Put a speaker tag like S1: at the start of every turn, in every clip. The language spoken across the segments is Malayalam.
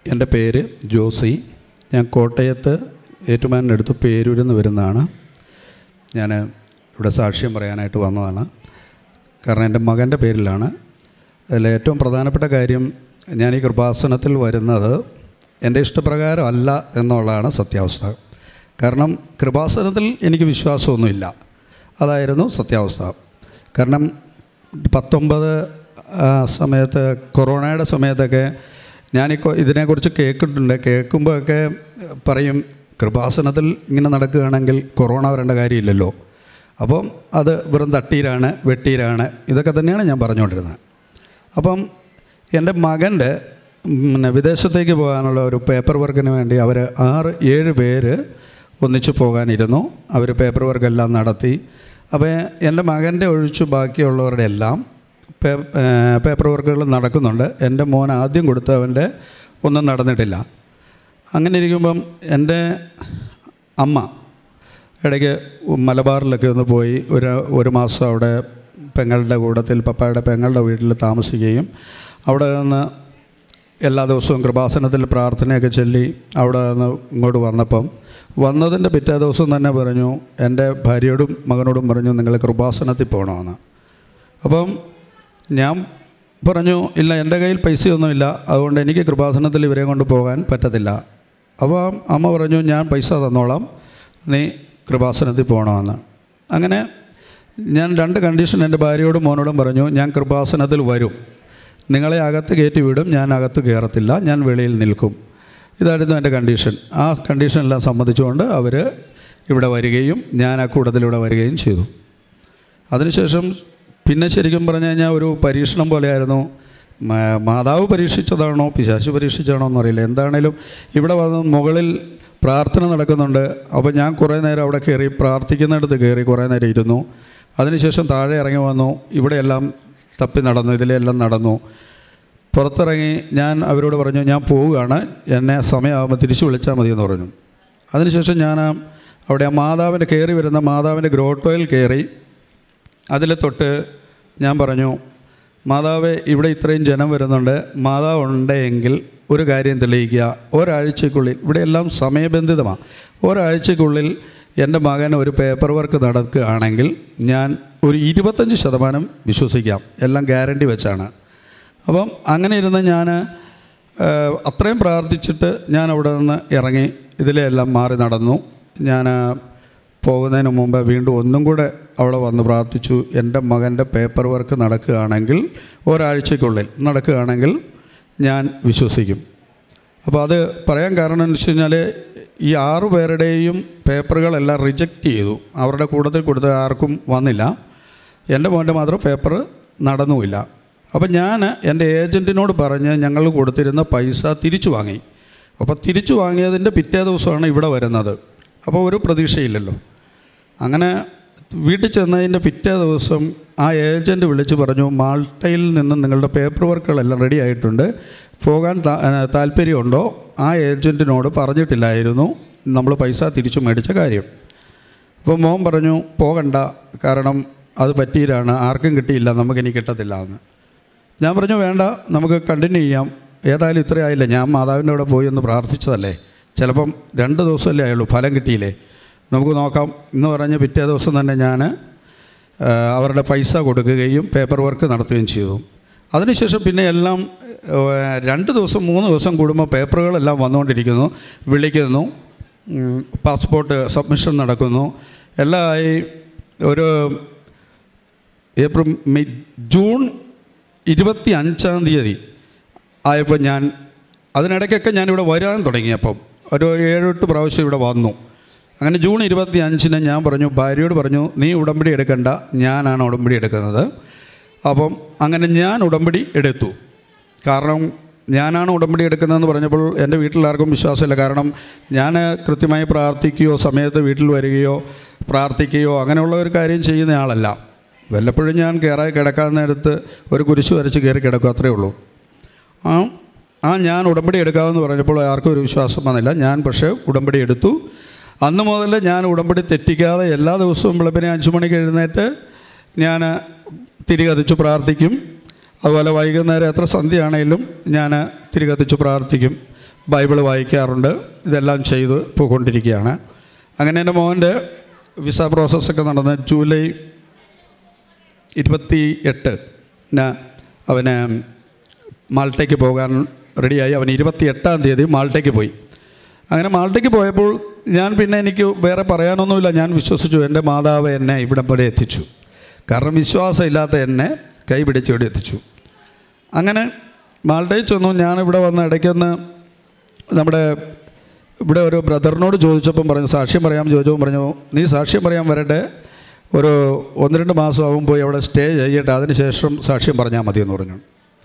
S1: എൻ്റെ പേര് ജോസി ഞാൻ കോട്ടയത്ത് ഏറ്റുമാനടുത്ത് പേരൂരിൽ നിന്ന് വരുന്നതാണ് ഞാൻ ഇവിടെ സാക്ഷ്യം പറയാനായിട്ട് വന്നതാണ് കാരണം എൻ്റെ മകൻ്റെ പേരിലാണ് അതിൽ ഏറ്റവും പ്രധാനപ്പെട്ട കാര്യം ഞാൻ ഈ കൃപാസനത്തിൽ വരുന്നത് എൻ്റെ ഇഷ്ടപ്രകാരം അല്ല എന്നുള്ളതാണ് സത്യാവസ്ഥ കാരണം കൃപാസനത്തിൽ എനിക്ക് വിശ്വാസമൊന്നുമില്ല അതായിരുന്നു സത്യാവസ്ഥ കാരണം പത്തൊമ്പത് ആ, സമയത്ത് കൊറോണയുടെ സമയത്തൊക്കെ ഞാൻ ഇതിനെക്കുറിച്ച് കേൾക്കുന്നുണ്ട് കേൾക്കുമ്പോഴൊക്കെ പറയും കൃപാസനത്തിൽ ഇങ്ങനെ നടക്കുകയാണെങ്കിൽ കൊറോണ വരേണ്ട കാര്യമില്ലല്ലോ അപ്പം അത് വെറും തട്ടീരാണ് വെട്ടീരാണ് ഇതൊക്കെ തന്നെയാണ് ഞാൻ പറഞ്ഞുകൊണ്ടിരുന്നത് അപ്പം എൻ്റെ മകൻ്റെ പിന്നെ വിദേശത്തേക്ക് പോകാനുള്ള ഒരു പേപ്പർ വർക്കിന് വേണ്ടി അവർ ആറ് ഏഴ് പേര് ഒന്നിച്ചു പോകാനിരുന്നു അവർ പേപ്പർ വർക്കെല്ലാം നടത്തി അപ്പോൾ എൻ്റെ മകൻ്റെ ഒഴിച്ചു ബാക്കിയുള്ളവരുടെ എല്ലാം പേ പേപ്പർ വർക്കുകൾ നടക്കുന്നുണ്ട് എൻ്റെ മോൻ ആദ്യം കൊടുത്തവൻ്റെ ഒന്നും നടന്നിട്ടില്ല അങ്ങനെ ഇരിക്കുമ്പം എൻ്റെ അമ്മ ഇടയ്ക്ക് മലബാറിലൊക്കെ ഒന്ന് പോയി ഒരു ഒരു മാസം അവിടെ പെങ്ങളുടെ കൂടത്തിൽ പപ്പായുടെ പെങ്ങളുടെ വീട്ടിൽ താമസിക്കുകയും അവിടെ നിന്ന് എല്ലാ ദിവസവും കൃപാസനത്തിൽ പ്രാർത്ഥനയൊക്കെ ചൊല്ലി അവിടെ നിന്ന് ഇങ്ങോട്ട് വന്നപ്പം വന്നതിൻ്റെ പിറ്റേ ദിവസം തന്നെ പറഞ്ഞു എൻ്റെ ഭാര്യയോടും മകനോടും പറഞ്ഞു നിങ്ങൾ കൃപാസനത്തിൽ പോകണമെന്ന് അപ്പം ഞാൻ പറഞ്ഞു ഇല്ല എൻ്റെ കയ്യിൽ പൈസയൊന്നുമില്ല അതുകൊണ്ട് എനിക്ക് കൃപാസനത്തിൽ ഇവരെ കൊണ്ട് പോകാൻ പറ്റത്തില്ല അപ്പോൾ അമ്മ പറഞ്ഞു ഞാൻ പൈസ തന്നോളാം നീ കൃപാസനത്തിൽ പോകണമെന്ന് അങ്ങനെ ഞാൻ രണ്ട് കണ്ടീഷൻ എൻ്റെ ഭാര്യയോടും മോനോടും പറഞ്ഞു ഞാൻ കൃപാസനത്തിൽ വരും നിങ്ങളെ അകത്ത് കയറ്റി വിടും ഞാൻ അകത്ത് കയറത്തില്ല ഞാൻ വെളിയിൽ നിൽക്കും ഇതായിരുന്നു എൻ്റെ കണ്ടീഷൻ ആ കണ്ടീഷനെല്ലാം സമ്മതിച്ചുകൊണ്ട് അവർ ഇവിടെ വരികയും ഞാൻ ആ കൂട്ടത്തിൽ ഇവിടെ വരികയും ചെയ്തു അതിനുശേഷം പിന്നെ ശരിക്കും പറഞ്ഞു കഴിഞ്ഞാൽ ഒരു പരീക്ഷണം പോലെയായിരുന്നു മാ- മാതാവ് പരീക്ഷിച്ചതാണോ പിശാശു പരീക്ഷിച്ചതാണോ എന്നറിയില്ല എന്താണേലും ഇവിടെ വന്ന് മുകളിൽ പ്രാർത്ഥന നടക്കുന്നുണ്ട് അപ്പോൾ ഞാൻ കുറേ നേരം അവിടെ കയറി പ്രാർത്ഥിക്കുന്നിടത്ത് കയറി കുറേ നേരം ഇരുന്നു അതിനുശേഷം താഴെ ഇറങ്ങി വന്നു ഇവിടെയെല്ലാം തപ്പി നടന്നു ഇതിലെല്ലാം നടന്നു പുറത്തിറങ്ങി ഞാൻ അവരോട് പറഞ്ഞു ഞാൻ പോവുകയാണ് എന്നെ സമയമാകുമ്പോൾ തിരിച്ചു വിളിച്ചാൽ മതി എന്ന് പറഞ്ഞു അതിനുശേഷം ഞാൻ ആ അവിടെ ആ മാതാവിൻ്റെ കയറി വരുന്ന മാതാവിൻ്റെ ഗ്രോട്ടോയിൽ കയറി അതിൽ തൊട്ട് ഞാൻ പറഞ്ഞു മാതാവ് ഇവിടെ ഇത്രയും ജനം വരുന്നുണ്ട് മാതാവ് ഉണ്ടെങ്കിൽ ഒരു കാര്യം തെളിയിക്കുക ഒരാഴ്ചക്കുള്ളിൽ ഇവിടെ എല്ലാം സമയബന്ധിതമാണ് ഒരാഴ്ചക്കുള്ളിൽ എൻ്റെ മകൻ ഒരു പേപ്പർ വർക്ക് നടക്കുകയാണെങ്കിൽ ഞാൻ ഒരു ഇരുപത്തഞ്ച് ശതമാനം വിശ്വസിക്കാം എല്ലാം ഗ്യാരണ്ടി വെച്ചാണ് അപ്പം അങ്ങനെ ഇരുന്ന് ഞാൻ ഏഹ്, അത്രയും പ്രാർത്ഥിച്ചിട്ട് ഞാൻ അവിടെ നിന്ന് ഇറങ്ങി ഇതിലെല്ലാം മാറി നടന്നു ഞാൻ പോകുന്നതിന് മുമ്പ് വീണ്ടും ഒന്നും കൂടെ അവിടെ വന്ന് പ്രാർത്ഥിച്ചു എൻ്റെ മകൻ്റെ പേപ്പർ വർക്ക് നടക്കുകയാണെങ്കിൽ ഒരാഴ്ചയ്ക്കുള്ളിൽ നടക്കുകയാണെങ്കിൽ ഞാൻ വിശ്വസിക്കും അപ്പോൾ അത് പറയാൻ കാരണം എന്ന് വെച്ച് കഴിഞ്ഞാൽ ഈ ആറു പേരുടെയും പേപ്പറുകളെല്ലാം റിജക്റ്റ് ചെയ്തു അവരുടെ കൂട്ടത്തിൽ കൊടുത്ത ആർക്കും വന്നില്ല എൻ്റെ മോൻ്റെ മാത്രം പേപ്പർ നടന്നുമില്ല അപ്പം ഞാൻ എൻ്റെ ഏജൻറ്റിനോട് പറഞ്ഞ് ഞങ്ങൾ കൊടുത്തിരുന്ന പൈസ തിരിച്ചു വാങ്ങി അപ്പോൾ തിരിച്ചു വാങ്ങിയതിൻ്റെ പിറ്റേ ദിവസമാണ് ഇവിടെ വരുന്നത് അപ്പോൾ ഒരു പ്രതീക്ഷയില്ലല്ലോ അങ്ങനെ വീട്ടിൽ ചെന്നതിൻ്റെ പിറ്റേ ദിവസം ആ ഏജൻറ്റ് വിളിച്ച് പറഞ്ഞു മാൾട്ടയിൽ നിന്ന് നിങ്ങളുടെ പേപ്പർ വർക്കുകളെല്ലാം റെഡി ആയിട്ടുണ്ട് പോകാൻ താ- ഏ, താല്പര്യമുണ്ടോ ആ ഏജൻറ്റിനോട് പറഞ്ഞിട്ടില്ലായിരുന്നു നമ്മൾ പൈസ തിരിച്ചു മേടിച്ച കാര്യം അപ്പോൾ മോൻ പറഞ്ഞു പോകണ്ട കാരണം അത് പറ്റിയിലാണ് ആർക്കും കിട്ടിയില്ല നമുക്കിനി കിട്ടത്തില്ല എന്ന് ഞാൻ പറഞ്ഞു വേണ്ട നമുക്ക് കണ്ടിന്യൂ ചെയ്യാം ഏതായാലും ഇത്രയായില്ല ഞാൻ മാതാവിൻ്റെ അവിടെ പോയി ഒന്ന് പ്രാർത്ഥിച്ചതല്ലേ ചിലപ്പം രണ്ട് ദിവസമല്ലേ ആയുള്ളൂ ഫലം കിട്ടിയില്ലേ നമുക്ക് നോക്കാം എന്ന് പറഞ്ഞ് പിറ്റേ ദിവസം തന്നെ ഞാൻ ആ, അവരുടെ പൈസ കൊടുക്കുകയും പേപ്പർ വർക്ക് നടത്തുകയും ചെയ്തു അതിനുശേഷം പിന്നെ എല്ലാം ഏ, രണ്ട് ദിവസം മൂന്ന് ദിവസം കൂടുമ്പോൾ പേപ്പറുകളെല്ലാം വന്നുകൊണ്ടിരിക്കുന്നു വിളിക്കുന്നു ഉം, പാസ്പോർട്ട് സബ്മിഷൻ നടക്കുന്നു എല്ലാം ആയി ഒരു ഏപ്രിൽ മെയ് ജൂൺ ഇരുപത്തി അഞ്ചാം തീയതി ആയപ്പോൾ ഞാൻ അതിനിടയ്ക്കൊക്കെ ഞാനിവിടെ വരാൻ തുടങ്ങിയപ്പം ഒരു ഏഴെട്ട് പ്രാവശ്യം ഇവിടെ വന്നു അങ്ങനെ ജൂൺ ഇരുപത്തി അഞ്ചിന് ഞാൻ പറഞ്ഞു ഭാര്യയോട് പറഞ്ഞു നീ ഉടമ്പടി എടുക്കണ്ട ഞാനാണ് ഉടമ്പടി എടുക്കുന്നത് അപ്പം അങ്ങനെ ഞാൻ ഉടമ്പടി എടുത്തു കാരണം ഞാനാണ് ഉടമ്പടി എടുക്കുന്നതെന്ന് പറഞ്ഞപ്പോൾ എൻ്റെ വീട്ടിലാർക്കും വിശ്വാസമില്ല കാരണം ഞാൻ കൃത്യമായി പ്രാർത്ഥിക്കുകയോ സമയത്ത് വീട്ടിൽ വരികയോ പ്രാർത്ഥിക്കുകയോ അങ്ങനെയുള്ള ഒരു കാര്യം ചെയ്യുന്ന ആളല്ല വല്ലപ്പോഴും ഞാൻ കയറായി കിടക്കാൻ നേരത്ത് ഒരു കുരിശ് വരച്ച് കയറി കിടക്കും അത്രയേ ഉള്ളൂ ആ ആ ഞാൻ ഉടമ്പടി എടുക്കാമെന്ന് പറഞ്ഞപ്പോൾ ആർക്കും ഒരു വിശ്വാസം വന്നില്ല ഞാൻ പക്ഷേ ഉടമ്പടി എടുത്തു അന്ന് മുതൽ ഞാൻ ഉടമ്പടി തെറ്റിക്കാതെ എല്ലാ ദിവസവും വെളുപ്പിനെ അഞ്ച് മണിക്ക് എഴുന്നേറ്റ് ഞാൻ തിരി കത്തിച്ച് പ്രാർത്ഥിക്കും അതുപോലെ വൈകുന്നേരം എത്ര സന്ധ്യയാണേലും ഞാൻ തിരി കത്തിച്ച് പ്രാർത്ഥിക്കും ബൈബിൾ വായിക്കാറുണ്ട് ഇതെല്ലാം ചെയ്ത് പോയിക്കൊണ്ടിരിക്കുകയാണ് അങ്ങനെ എൻ്റെ മോൻ്റെ വിസ പ്രോസസ്സൊക്കെ നടന്ന് ജൂലൈ ഇരുപത്തി എട്ട് അവന് മാൾട്ടയ്ക്ക് പോകാൻ റെഡിയായി അവൻ ഇരുപത്തി എട്ടാം തീയതി മാൾട്ടയ്ക്ക് പോയി അങ്ങനെ മാൾട്ടയ്ക്ക് പോയപ്പോൾ ഞാൻ പിന്നെ എനിക്ക് വേറെ പറയാനൊന്നുമില്ല ഞാൻ വിശ്വസിച്ചു എൻ്റെ മാതാവ് എന്നെ ഇവിടം വരെ എത്തിച്ചു കാരണം വിശ്വാസമില്ലാത്ത എന്നെ കൈ പിടിച്ച് ഇവിടെ എത്തിച്ചു അങ്ങനെ മാൾട്ടയിൽ ചെന്നു ഞാനിവിടെ വന്ന ഇടയ്ക്കൊന്ന് നമ്മുടെ ഇവിടെ ഒരു ബ്രദറിനോട് ചോദിച്ചപ്പം പറഞ്ഞു സാക്ഷ്യം പറയാൻ ചോദിച്ചപ്പോൾ പറഞ്ഞു നീ സാക്ഷ്യം പറയാൻ വരട്ടെ ഒരു ഒന്ന് രണ്ട് മാസം ആകും പോയി അവിടെ സ്റ്റേ ചെയ്യട്ടെ അതിന് ശേഷം സാക്ഷ്യം പറഞ്ഞാൽ മതി എന്ന് പറഞ്ഞു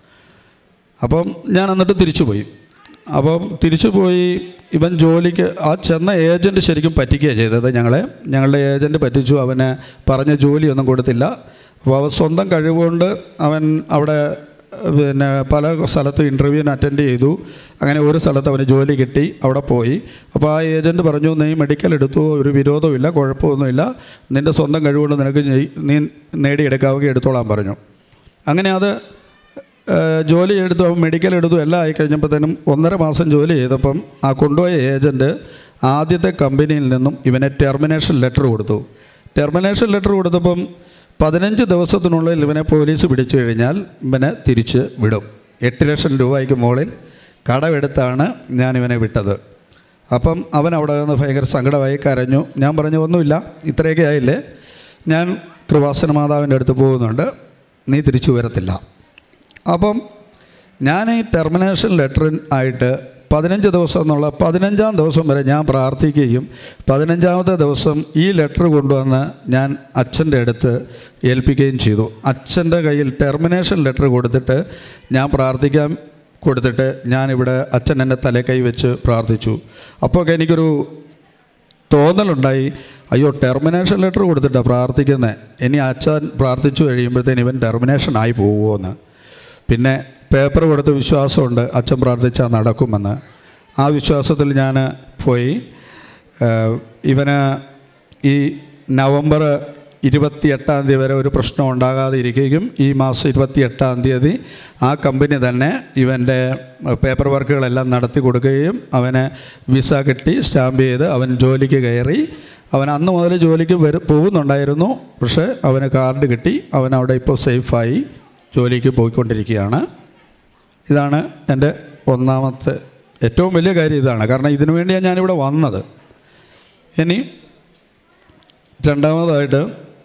S1: അപ്പം ഞാൻ എന്നിട്ട് തിരിച്ചു പോയി അപ്പം തിരിച്ചു പോയി ഇവൻ ജോലിക്ക് ആ ചെന്ന ഏജൻറ്റ് ശരിക്കും പറ്റിക്കുകയാണ് ചെയ്തത് ഞങ്ങളെ ഞങ്ങളുടെ ഏജൻറ്റ് പറ്റിച്ചു അവന് പറഞ്ഞ ജോലിയൊന്നും കൊടുത്തില്ല അപ്പോൾ അവൻ സ്വന്തം കഴിവുകൊണ്ട് അവൻ അവിടെ പിന്നെ പല സ്ഥലത്തും ഇൻ്റർവ്യൂവിന് അറ്റൻഡ് ചെയ്തു അങ്ങനെ ഒരു സ്ഥലത്ത് അവന് ജോലി കിട്ടി അവിടെ പോയി അപ്പോൾ ആ ഏജൻറ്റ് പറഞ്ഞു നീ മെഡിക്കൽ എടുത്തു ഒരു വിരോധമില്ല കുഴപ്പമൊന്നുമില്ല നിൻ്റെ സ്വന്തം കഴിവുകൊണ്ട് നിനക്ക് ചെയ്- നീ നേടിയെടുക്കാവുകയും എടുത്തോളാൻ പറഞ്ഞു അങ്ങനെ അത് ഏഹ്, ജോലി എടുത്തു അവൻ മെഡിക്കൽ എടുത്തു എല്ലാം ആയി കഴിഞ്ഞപ്പോഴത്തേനും ഒന്നര മാസം ജോലി ചെയ്തപ്പം ആ കൊണ്ടുപോയ ഏജൻറ്റ് ആദ്യത്തെ കമ്പനിയിൽ നിന്നും ഇവനെ ടെർമിനേഷൻ ലെറ്റർ കൊടുത്തു ടെർമിനേഷൻ ലെറ്റർ കൊടുത്തപ്പം പതിനഞ്ച് ദിവസത്തിനുള്ളിൽ ഇവനെ പോലീസ് പിടിച്ചു കഴിഞ്ഞാൽ ഇവനെ തിരിച്ച് വിടും എട്ട് ലക്ഷം രൂപയ്ക്ക് മുകളിൽ കടമെടുത്താണ് ഞാൻ ഇവനെ വിട്ടത് അപ്പം അവൻ അവിടെ നിന്ന് ഭയങ്കര സങ്കടമായി കരഞ്ഞു ഞാൻ പറഞ്ഞു ഒന്നുമില്ല ഇത്രയൊക്കെ ആയില്ലേ ഞാൻ കൃപാസന മാതാവിൻ്റെ അടുത്ത് പോകുന്നുണ്ട് നീ തിരിച്ചു വരത്തില്ല അപ്പം ഞാൻ ഈ ടെർമിനേഷൻ ലെറ്റർ ആയിട്ട് പതിനഞ്ച് ദിവസം എന്നുള്ള പതിനഞ്ചാം ദിവസം വരെ ഞാൻ പ്രാർത്ഥിക്കുകയും പതിനഞ്ചാമത്തെ ദിവസം ഈ ലെറ്റർ കൊണ്ടുവന്ന് ഞാൻ അച്ഛൻ്റെ അടുത്ത് ഏൽപ്പിക്കുകയും ചെയ്തു അച്ഛൻ്റെ കയ്യിൽ ടെർമിനേഷൻ ലെറ്റർ കൊടുത്തിട്ട് ഞാൻ പ്രാർത്ഥിക്കാൻ കൊടുത്തിട്ട് ഞാനിവിടെ അച്ഛൻ എൻ്റെ തലേ കൈ വെച്ച് പ്രാർത്ഥിച്ചു അപ്പോൾ എനിക്കൊരു തോന്നലുണ്ടായി അയ്യോ ടെർമിനേഷൻ ലെറ്റർ കൊടുത്തിട്ടാണ് പ്രാർത്ഥിക്കുന്നത് ഇനി അച്ഛൻ പ്രാർത്ഥിച്ചു കഴിയുമ്പോഴത്തേന് ഇവൻ ടെർമിനേഷൻ ആയി പോകുമോ എന്ന് പിന്നെ പേപ്പർ കൊടുത്ത് വിശ്വാസമുണ്ട് അച്ഛൻ പ്രാർത്ഥിച്ചാൽ നടക്കുമെന്ന് ആ വിശ്വാസത്തിൽ ഞാൻ പോയി ഏഹ് ഇവന് ഈ നവംബർ ഇരുപത്തി എട്ടാം തീയതി വരെ ഒരു പ്രശ്നം ഉണ്ടാകാതെ ഇരിക്കുകയും ഈ മാസം ഇരുപത്തി എട്ടാം തീയതി ആ കമ്പനി തന്നെ ഇവൻ്റെ പേപ്പർ വർക്കുകളെല്ലാം നടത്തി കൊടുക്കുകയും അവന് വിസ കിട്ടി സ്റ്റാമ്പ് ചെയ്ത് അവൻ ജോലിക്ക് കയറി അവൻ അന്ന് മുതൽ ജോലിക്ക് വരും പോകുന്നുണ്ടായിരുന്നു പക്ഷേ അവന് കാർഡ് കിട്ടി അവൻ അവിടെ ഇപ്പോൾ സേഫായി ജോലിക്ക് പോയിക്കൊണ്ടിരിക്കുകയാണ് ഇതാണ് എൻ്റെ ഒന്നാമത്തെ ഏറ്റവും വലിയ കാര്യം ഇതാണ് കാരണം ഇതിനു വേണ്ടിയാണ് ഞാനിവിടെ വന്നത് ഇനി രണ്ടാമതായിട്ട്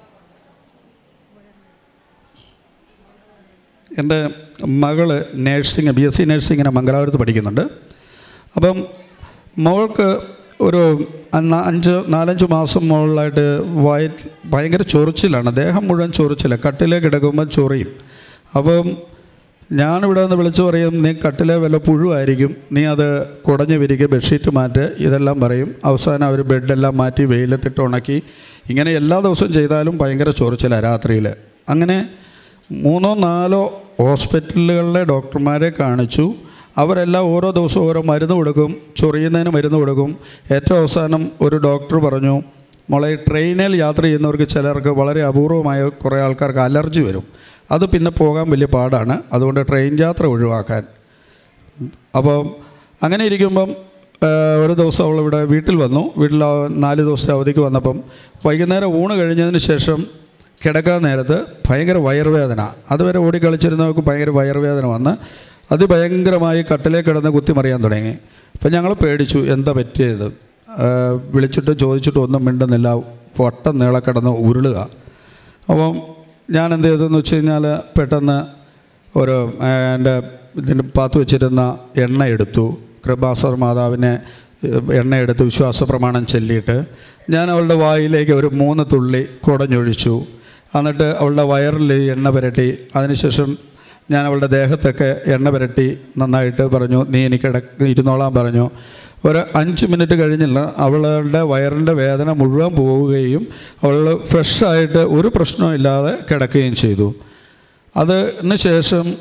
S1: എൻ്റെ മകള് നേഴ്സിംഗ് ബി എസ് സി നേഴ്സിങ്ങിന് മംഗലാപുരത്ത് പഠിക്കുന്നുണ്ട് അപ്പം മോൾക്ക് ഒരു അന്ന- അഞ്ച് നാലഞ്ച് മാസം മുകളിലായിട്ട് വയറ്റ് ഭയങ്കര ചൊറിച്ചിലാണ് ദേഹം മുഴുവൻ ചൊറിച്ചില്ല കട്ടിലേക്ക് കിടക്കുമ്പോൾ ചൊറിയും അപ്പം ഞാനിവിടെ നിന്ന് വിളിച്ചു പറയും നീ കട്ടിലെ വല്ല പുഴുവായിരിക്കും നീ അത് കുടഞ്ഞ് വിരിക്കുക ബെഡ്ഷീറ്റ് മാറ്റ് ഇതെല്ലാം പറയും അവസാനം അവർ ബെഡെല്ലാം മാറ്റി വെയിലത്തിട്ട് ഉണക്കി ഇങ്ങനെ എല്ലാ ദിവസവും ചെയ്താലും ഭയങ്കര ചൊറിച്ചിലാണ് രാത്രിയിൽ അങ്ങനെ മൂന്നോ നാലോ ഹോസ്പിറ്റലുകളിലെ ഡോക്ടർമാരെ കാണിച്ചു അവരെല്ലാം ഓരോ ദിവസവും ഓരോ മരുന്ന് കൊടുക്കും ചൊറിയുന്നതിന് മരുന്ന് കൊടുക്കും ഏറ്റവും അവസാനം ഒരു ഡോക്ടർ പറഞ്ഞു മോളെ ട്രെയിനിൽ യാത്ര ചെയ്യുന്നവർക്ക് ചിലർക്ക് വളരെ അപൂർവമായ കുറേ ആൾക്കാർക്ക് അലർജി വരും അത് പിന്നെ പോകാൻ വലിയ പാടാണ് അതുകൊണ്ട് ട്രെയിൻ യാത്ര ഒഴിവാക്കാൻ അപ്പോൾ അങ്ങനെ ഇരിക്കുമ്പം ആ, ഒരു ദിവസം അവൾ ഇവിടെ വീട്ടിൽ വന്നു വീട്ടിൽ ആ നാല് ദിവസത്തെ അവധിക്ക് വന്നപ്പം വൈകുന്നേരം ഊണ് കഴിഞ്ഞതിന് ശേഷം കിടക്കാൻ നേരത്ത് ഭയങ്കര വയറുവേദന അതുവരെ ഓടിക്കളിച്ചിരുന്നവർക്ക് ഭയങ്കര വയറുവേദന വന്ന് അത് ഭയങ്കരമായി കട്ടിലേക്ക് കിടന്ന് കുത്തിമറിയാൻ തുടങ്ങി അപ്പം ഞങ്ങൾ പേടിച്ചു എന്താ പറ്റിയത് ആ, വിളിച്ചിട്ട് ചോദിച്ചിട്ട് ഒന്നും മിണ്ടുന്നില്ല വട്ടം നീളെ കിടന്ന് ഉരുളുക അപ്പം ഞാൻ എന്ത് ചെയ്തെന്ന് വെച്ച് കഴിഞ്ഞാൽ പെട്ടെന്ന് ഒരു ആ, എൻ്റെ ഇതിൻ്റെ പാത്ത് വെച്ചിരുന്ന എണ്ണ എടുത്തു കൃപാസർ മാതാവിനെ ഏഹ്, എണ്ണ എടുത്ത് വിശ്വാസ പ്രമാണം ചൊല്ലിയിട്ട് ഞാൻ അവളുടെ വായിലേക്ക് ഒരു മൂന്ന് തുള്ളി കുടഞ്ഞൊഴിച്ചു എന്നിട്ട് അവളുടെ വയറിൽ ഈ എണ്ണ പുരട്ടി അതിനുശേഷം ഞാൻ അവളുടെ ദേഹത്തൊക്കെ എണ്ണ പുരട്ടി നന്നായിട്ട് പറഞ്ഞു നീ എനിക്ക് ഇട ഇരുന്നോളാൻ പറഞ്ഞു ഒരു അഞ്ച് മിനിറ്റ് കഴിഞ്ഞില്ല അവളുടെ വയറിൻ്റെ വേദന മുഴുവൻ പോവുകയും അവൾ ഫ്രഷായിട്ട് ഒരു പ്രശ്നവും ഇല്ലാതെ കിടക്കുകയും ചെയ്തു അതിന് ശേഷം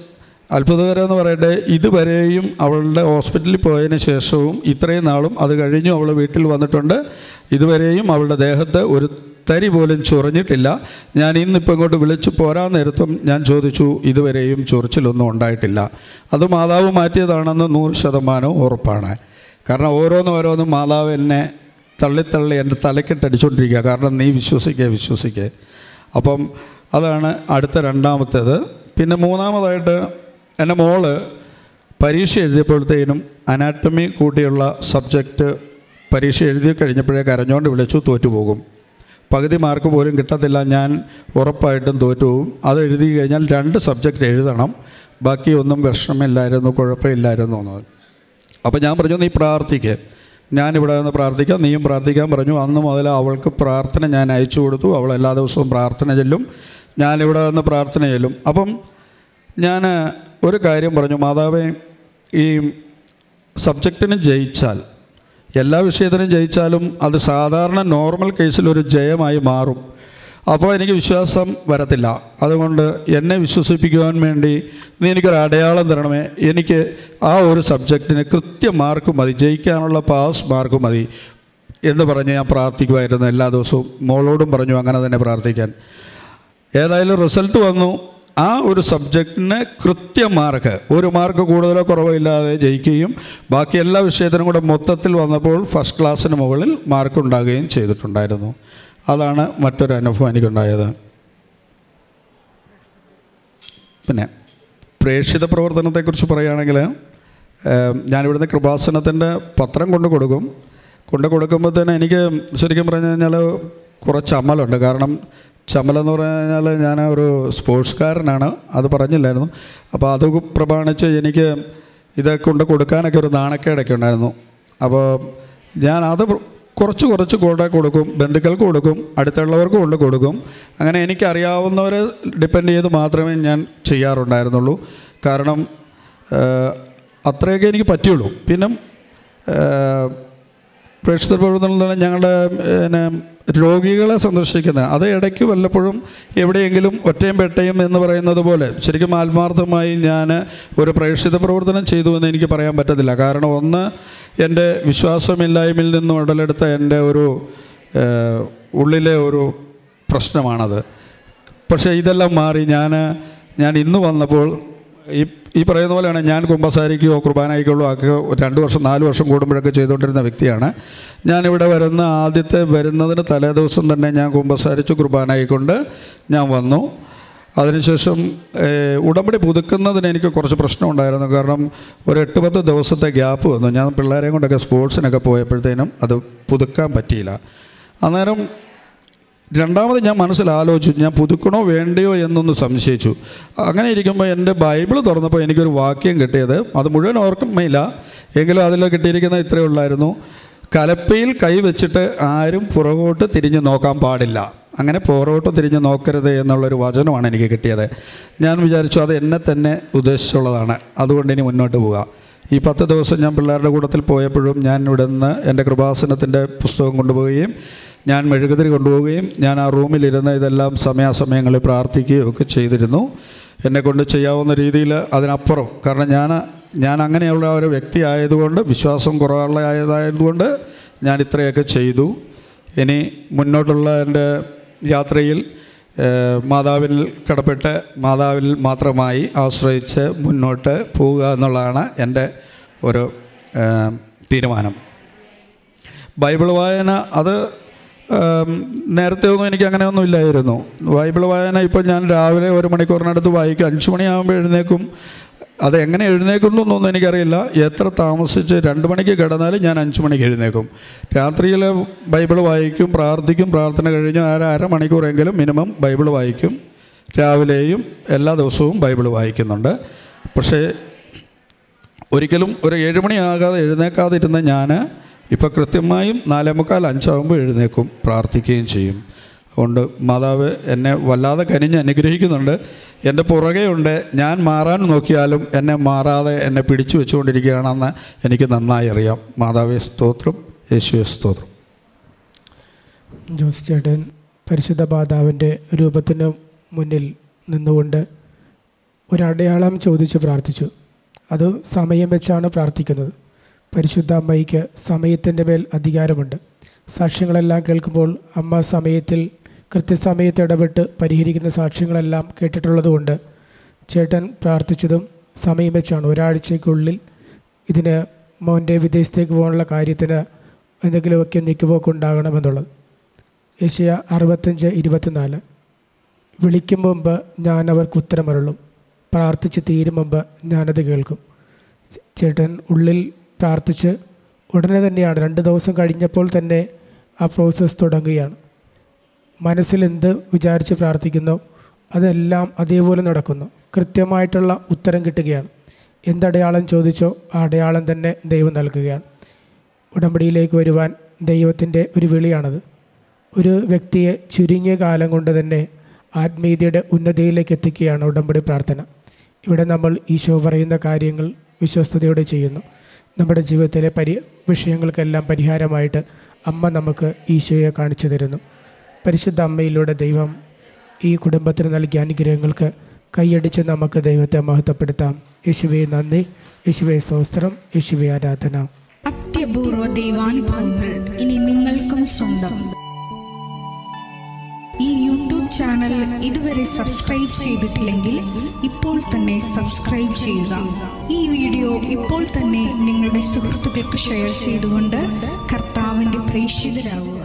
S1: അത്ഭുതകരം എന്ന് പറയട്ടെ ഇതുവരെയും അവളുടെ ഹോസ്പിറ്റലിൽ പോയതിന് ശേഷവും ഇത്രയും നാളും അത് കഴിഞ്ഞു അവൾ വീട്ടിൽ വന്നിട്ടുണ്ട് ഇതുവരെയും അവളുടെ ദേഹത്ത് ഒരു തരി പോലും ചൊറിഞ്ഞിട്ടില്ല ഞാൻ ഇന്നിപ്പോൾ ഇങ്ങോട്ട് വിളിച്ചു പോരാൻ നേരത്തും ഞാൻ ചോദിച്ചു ഇതുവരെയും ചൊറിച്ചിലൊന്നും ഉണ്ടായിട്ടില്ല അത് മാതാവ് മാറ്റിയതാണെന്ന് നൂറ് ശതമാനവും ഉറപ്പാണ് കാരണം ഓരോന്നും ഓരോന്നും മാതാവ് എന്നെ തള്ളിത്തള്ളി എൻ്റെ തലക്കെട്ടടിച്ചുകൊണ്ടിരിക്കുക കാരണം നീ വിശ്വസിക്കുക വിശ്വസിക്കുക അപ്പം അതാണ് അടുത്ത രണ്ടാമത്തേത് പിന്നെ മൂന്നാമതായിട്ട് എൻ്റെ മോള് പരീക്ഷ എഴുതിയപ്പോഴത്തേനും അനാട്ടമി കൂട്ടിയുള്ള സബ്ജക്റ്റ് പരീക്ഷ എഴുതി കഴിഞ്ഞപ്പോഴേ കരഞ്ഞുകൊണ്ട് വിളിച്ചു തോറ്റുപോകും പകുതി മാർക്ക് പോലും കിട്ടത്തില്ല ഞാൻ ഉറപ്പായിട്ടും തോറ്റുപോകും അത് എഴുതി കഴിഞ്ഞാൽ രണ്ട് സബ്ജക്റ്റ് എഴുതണം ബാക്കി ഒന്നും വിഷമമില്ലായിരുന്നു കുഴപ്പമില്ലായിരുന്നു എന്ന് അപ്പോൾ ഞാൻ പറഞ്ഞു നീ പ്രാർത്ഥിക്ക് ഞാനിവിടെ നിന്ന് പ്രാർത്ഥിക്കാം നീയും പ്രാർത്ഥിക്കാൻ പറഞ്ഞു അന്ന് മുതൽ അവൾക്ക് പ്രാർത്ഥന ഞാൻ അയച്ചു കൊടുത്തു അവൾ എല്ലാ ദിവസവും പ്രാർത്ഥന ചെല്ലും ഞാനിവിടെ നിന്ന് പ്രാർത്ഥന ചെല്ലും അപ്പം ഞാൻ ഒരു കാര്യം പറഞ്ഞു മാതാവേ ഈ സബ്ജക്റ്റിന് ജയിച്ചാൽ എല്ലാ വിഷയത്തിനും ജയിച്ചാലും അത് സാധാരണ നോർമൽ കേസിൽ ഒരു ജയമായി മാറും അപ്പോൾ എനിക്ക് വിശ്വാസം വരത്തില്ല അതുകൊണ്ട് എന്നെ വിശ്വസിപ്പിക്കുവാൻ വേണ്ടി നീ എനിക്കൊരു അടയാളം തരണമേ എനിക്ക് ആ ഒരു സബ്ജക്റ്റിന് കൃത്യ മാർക്ക് മതി ജയിക്കാനുള്ള പാസ് മാർക്ക് മതി എന്ന് പറഞ്ഞ് ഞാൻ പ്രാർത്ഥിക്കുമായിരുന്നു എല്ലാ ദിവസവും മോളോടും പറഞ്ഞു അങ്ങനെ തന്നെ പ്രാർത്ഥിക്കാൻ ഏതായാലും റിസൾട്ട് വന്നു ആ ഒരു സബ്ജക്റ്റിന് കൃത്യ മാർക്ക് ഒരു മാർക്ക് കൂടുതലോ കുറവോ ഇല്ലാതെ ജയിക്കുകയും ബാക്കി എല്ലാ വിഷയത്തിനും കൂടെ മൊത്തത്തിൽ വന്നപ്പോൾ ഫസ്റ്റ് ക്ലാസ്സിന് മുകളിൽ മാർക്ക് ഉണ്ടാകുകയും ചെയ്തിട്ടുണ്ടായിരുന്നു അതാണ് മറ്റൊരു അനുഭവം എനിക്കുണ്ടായത് പിന്നെ പ്രേക്ഷിത പ്രവർത്തനത്തെക്കുറിച്ച് പറയുകയാണെങ്കിൽ ഏം, ഞാനിവിടുന്ന് കൃപാസനത്തിൻ്റെ പത്രം കൊണ്ട് കൊടുക്കും കൊണ്ട് കൊടുക്കുമ്പോൾ തന്നെ എനിക്ക് ശരിക്കും പറഞ്ഞു കഴിഞ്ഞാൽ കുറച്ച് അമലുണ്ട് കാരണം ചമലെന്ന് പറഞ്ഞു കഴിഞ്ഞാൽ ഞാൻ ഒരു സ്പോർട്സ്കാരനാണ് അത് പറഞ്ഞില്ലായിരുന്നു അപ്പോൾ അത് പ്രമാണിച്ച് എനിക്ക് ഇത് കൊണ്ട് കൊടുക്കാനൊക്കെ ഒരു നാണക്കേടൊക്കെ ഉണ്ടായിരുന്നു അപ്പോൾ ഞാൻ അത് കുറച്ച് കുറച്ച് കൂടെ കൊടുക്കും ബന്ധുക്കൾക്ക് കൊടുക്കും അടുത്തുള്ളവർക്ക് കൊണ്ട് കൊടുക്കും അങ്ങനെ എനിക്കറിയാവുന്നവരെ ഡിപ്പെൻഡ് ചെയ്ത് മാത്രമേ ഞാൻ ചെയ്യാറുണ്ടായിരുന്നുള്ളൂ കാരണം ഏഹ്, അത്രയൊക്കെ എനിക്ക് പറ്റുള്ളൂ പിന്നെ ഏഹ്, പ്രേക്ഷിത പ്രവർത്തനം ഞങ്ങളുടെ പിന്നെ രോഗികളെ സന്ദർശിക്കുന്നത് അത് ഇടയ്ക്ക് വല്ലപ്പോഴും എവിടെയെങ്കിലും ഒറ്റയും പെട്ടയും എന്ന് പറയുന്നത് പോലെ ശരിക്കും ആത്മാർത്ഥമായി ഞാൻ ഒരു പ്രേക്ഷിത പ്രവർത്തനം ചെയ്തു എന്ന് എനിക്ക് പറയാൻ പറ്റത്തില്ല കാരണം ഒന്ന് എൻ്റെ വിശ്വാസമില്ലായ്മയിൽ നിന്നും ഉടലെടുത്ത എൻ്റെ ഒരു ഏഹ്, ഉള്ളിലെ ഒരു പ്രശ്നമാണത് പക്ഷേ ഇതെല്ലാം മാറി ഞാൻ ഞാൻ ഇന്ന് വന്നപ്പോൾ ഈ ഈ പറയുന്ന പോലെയാണ് ഞാൻ കുമ്പസാരിക്കുകയോ കുർബാനയ്ക്കുള്ളോ ഒക്കെ രണ്ട് വർഷം നാല് വർഷം കൂടുമ്പോഴൊക്കെ ചെയ്തുകൊണ്ടിരുന്ന വ്യക്തിയാണ് ഞാനിവിടെ വരുന്ന ആദ്യത്തെ വരുന്നതിന് തലേ ദിവസം തന്നെ ഞാൻ കുമ്പസാരിച്ചു കുർബാനയായിക്കൊണ്ട് ഞാൻ വന്നു അതിനുശേഷം ഏഹ്, ഉടമ്പടി പുതുക്കുന്നതിന് എനിക്ക് കുറച്ച് പ്രശ്നമുണ്ടായിരുന്നു കാരണം ഒരു എട്ട് പത്ത് ദിവസത്തെ ഗ്യാപ്പ് വന്നു ഞാൻ പിള്ളേരെയും കൊണ്ടൊക്കെ സ്പോർട്സിനൊക്കെ പോയപ്പോഴത്തേനും അത് പുതുക്കാൻ പറ്റിയില്ല അന്നേരം രണ്ടാമത് ഞാൻ മനസ്സിൽ ആലോചിച്ചു ഞാൻ പുതുക്കണോ വേണ്ടയോ എന്നൊന്ന് സംശയിച്ചു അങ്ങനെ ഇരിക്കുമ്പോൾ എൻ്റെ ബൈബിൾ തുറന്നപ്പോൾ എനിക്കൊരു വാക്യം കിട്ടിയത് അത് മുഴുവൻ ഓർമ്മയില്ല എങ്കിലും അതിൽ കിട്ടിയിരിക്കുന്ന ഇത്രയേ ഉള്ളായിരുന്നു കലപ്പയിൽ കൈ വെച്ചിട്ട് ആരും പുറകോട്ട് തിരിഞ്ഞ് നോക്കാൻ പാടില്ല അങ്ങനെ പുറകോട്ട് തിരിഞ്ഞ് നോക്കരുത് എന്നുള്ളൊരു വചനമാണ് എനിക്ക് കിട്ടിയത് ഞാൻ വിചാരിച്ചു അത് എന്നെ തന്നെ ഉദ്ദേശിച്ചുള്ളതാണ് അതുകൊണ്ട് ഇനി മുന്നോട്ട് പോവുക ഈ പത്ത് ദിവസം ഞാൻ പിള്ളേരുടെ കൂട്ടത്തിൽ പോയപ്പോഴും ഞാൻ ഇവിടെ നിന്ന് എൻ്റെ കൃപാസനത്തിൻ്റെ പുസ്തകം കൊണ്ടുപോവുകയും ഞാൻ മെഴുകുതിരി കൊണ്ടുപോവുകയും ഞാൻ ആ റൂമിലിരുന്ന് ഇതെല്ലാം സമയാസമയങ്ങളിൽ പ്രാർത്ഥിക്കുകയും ഒക്കെ ചെയ്തിരുന്നു എന്നെ കൊണ്ട് ചെയ്യാവുന്ന രീതിയിൽ അതിനപ്പുറം കാരണം ഞാൻ ഞാൻ അങ്ങനെയുള്ള ഒരു വ്യക്തി ആയതുകൊണ്ട് വിശ്വാസം കുറവുള്ള ആയതായതുകൊണ്ട് ഞാൻ ഇത്രയൊക്കെ ചെയ്തു ഇനി മുന്നോട്ടുള്ള എൻ്റെ യാത്രയിൽ ഏഹ്, മാതാവിൽ കടപ്പെട്ട് മാതാവിൽ മാത്രമായി ആശ്രയിച്ച് മുന്നോട്ട് പോവുക എന്നുള്ളതാണ് എൻ്റെ ഒരു ഏഹ്, തീരുമാനം ബൈബിൾ വായന അത് ഉം, നേരത്തെ ഒന്നും എനിക്ക് അങ്ങനെയൊന്നും ഇല്ലായിരുന്നു ബൈബിൾ വായന ഇപ്പോൾ ഞാൻ രാവിലെ ഒരു മണിക്കൂറിനടുത്ത് വായിക്കും അഞ്ച് മണിയാകുമ്പോൾ എഴുന്നേക്കും അത് എങ്ങനെ എഴുന്നേക്കുന്നു എന്നൊന്നും എനിക്കറിയില്ല എത്ര താമസിച്ച് രണ്ട് മണിക്ക് കിടന്നാലും ഞാൻ അഞ്ച് മണിക്ക് എഴുന്നേക്കും രാത്രിയിൽ ബൈബിൾ വായിക്കും പ്രാർത്ഥിക്കും പ്രാർത്ഥന കഴിഞ്ഞ് അര അരമണിക്കൂറെങ്കിലും മിനിമം ബൈബിൾ വായിക്കും രാവിലെയും എല്ലാ ദിവസവും ബൈബിൾ വായിക്കുന്നുണ്ട് പക്ഷേ ഒരിക്കലും ഒരു ഏഴുമണിയാകാതെ എഴുന്നേക്കാതിരുന്ന ഞാൻ ഇപ്പോൾ കൃത്യമായും നാലേ മുക്കാൽ അഞ്ചാകുമ്പോൾ എഴുന്നേക്കും പ്രാർത്ഥിക്കുകയും ചെയ്യും അതുകൊണ്ട് മാതാവ് എന്നെ വല്ലാതെ കനിഞ്ഞ് അനുഗ്രഹിക്കുന്നുണ്ട് എൻ്റെ പുറകെ ഉണ്ട് ഞാൻ മാറാൻ നോക്കിയാലും എന്നെ മാറാതെ എന്നെ പിടിച്ചു വെച്ചുകൊണ്ടിരിക്കുകയാണെന്ന് എനിക്ക് നന്നായി അറിയാം മാതാവേ സ്തോത്രം യേശുവെ സ്തോത്രം
S2: ജോസ് ചേട്ടൻ പരിശുദ്ധ മാതാവിൻ്റെ രൂപത്തിന് മുന്നിൽ നിന്നുകൊണ്ട് ഒരടയാളം ചോദിച്ച് പ്രാർത്ഥിച്ചു അത് സമയം വെച്ചാണ് പ്രാർത്ഥിക്കുന്നത് പരിശുദ്ധ അമ്മയ്ക്ക് സമയത്തിൻ്റെ മേൽ അധികാരമുണ്ട് സാക്ഷ്യങ്ങളെല്ലാം കേൾക്കുമ്പോൾ അമ്മ സമയത്തിൽ കൃത്യസമയത്ത് ഇടപെട്ട് പരിഹരിക്കുന്ന സാക്ഷ്യങ്ങളെല്ലാം കേട്ടിട്ടുള്ളതുകൊണ്ട് ചേട്ടൻ പ്രാർത്ഥിച്ചതും സമയം വെച്ചാണ് ഒരാഴ്ചയ്ക്കുള്ളിൽ ഇതിന് മോൻ്റെ വിദേശത്തേക്ക് പോകാനുള്ള കാര്യത്തിന് എന്തെങ്കിലുമൊക്കെ നീക്കുപോക്ക് ഉണ്ടാകണമെന്നുള്ളത് ഏഷ്യ അറുപത്തഞ്ച് ഇരുപത്തിനാല് വിളിക്കും മുമ്പ് ഞാൻ അവർക്ക് ഉത്തരമരുളും പ്രാർത്ഥിച്ച് തീരും മുമ്പ് ഞാനത് കേൾക്കും ചേട്ടൻ ഉള്ളിൽ പ്രാർത്ഥിച്ച് ഉടനെ തന്നെയാണ് രണ്ട് ദിവസം കഴിഞ്ഞപ്പോൾ തന്നെ ആ പ്രോസസ്സ് തുടങ്ങുകയാണ് മനസ്സിൽ എന്ത് വിചാരിച്ച് പ്രാർത്ഥിക്കുന്നോ അതെല്ലാം അതേപോലെ നടക്കുന്നു കൃത്യമായിട്ടുള്ള ഉത്തരം കിട്ടുകയാണ് എന്തടയാളം ചോദിച്ചോ ആ അടയാളം തന്നെ ദൈവം നൽകുകയാണ് ഉടമ്പടിയിലേക്ക് വരുവാൻ ദൈവത്തിൻ്റെ ഒരു വിളിയാണത് ഒരു വ്യക്തിയെ ചുരുങ്ങിയ കാലം കൊണ്ട് തന്നെ ആത്മീയതയുടെ ഉന്നതിയിലേക്ക് എത്തിക്കുകയാണ് ഉടമ്പടി പ്രാർത്ഥന ഇവിടെ നമ്മൾ ഈശോ പറയുന്ന കാര്യങ്ങൾ വിശ്വസ്തയോടെ ചെയ്യുന്നു നമ്മുടെ ജീവിതത്തിലെ പരി വിഷയങ്ങൾക്കെല്ലാം പരിഹാരമായിട്ട് അമ്മ നമുക്ക് ഈശോയെ കാണിച്ചു തരുന്നു പരിശുദ്ധ അമ്മയിലൂടെ ദൈവം ഈ കുടുംബത്തിന് നൽകിയ അനുഗ്രഹങ്ങൾക്ക് കൈയടിച്ച് നമുക്ക് ദൈവത്തെ മഹത്വപ്പെടുത്താം യേശുവെ നന്ദി യേശുവെ സ്തോത്രം യേശുവെ ആരാധന
S3: അത്യപൂർവ ദൈവാനുഭവങ്ങൾ ഇനി നിങ്ങൾക്കും സ്വന്തം ഈ യൂട്യൂബ് ചാനൽ ഇതുവരെ സബ്സ്ക്രൈബ് ചെയ്തിട്ടില്ലെങ്കിൽ ഇപ്പോൾ തന്നെ സബ്സ്ക്രൈബ് ചെയ്യുക ഈ വീഡിയോ ഇപ്പോൾ തന്നെ നിങ്ങളുടെ സുഹൃത്തുക്കൾക്ക് ഷെയർ ചെയ്തുകൊണ്ട് കർത്താവിൻ്റെ പ്രേക്ഷിതരാകുക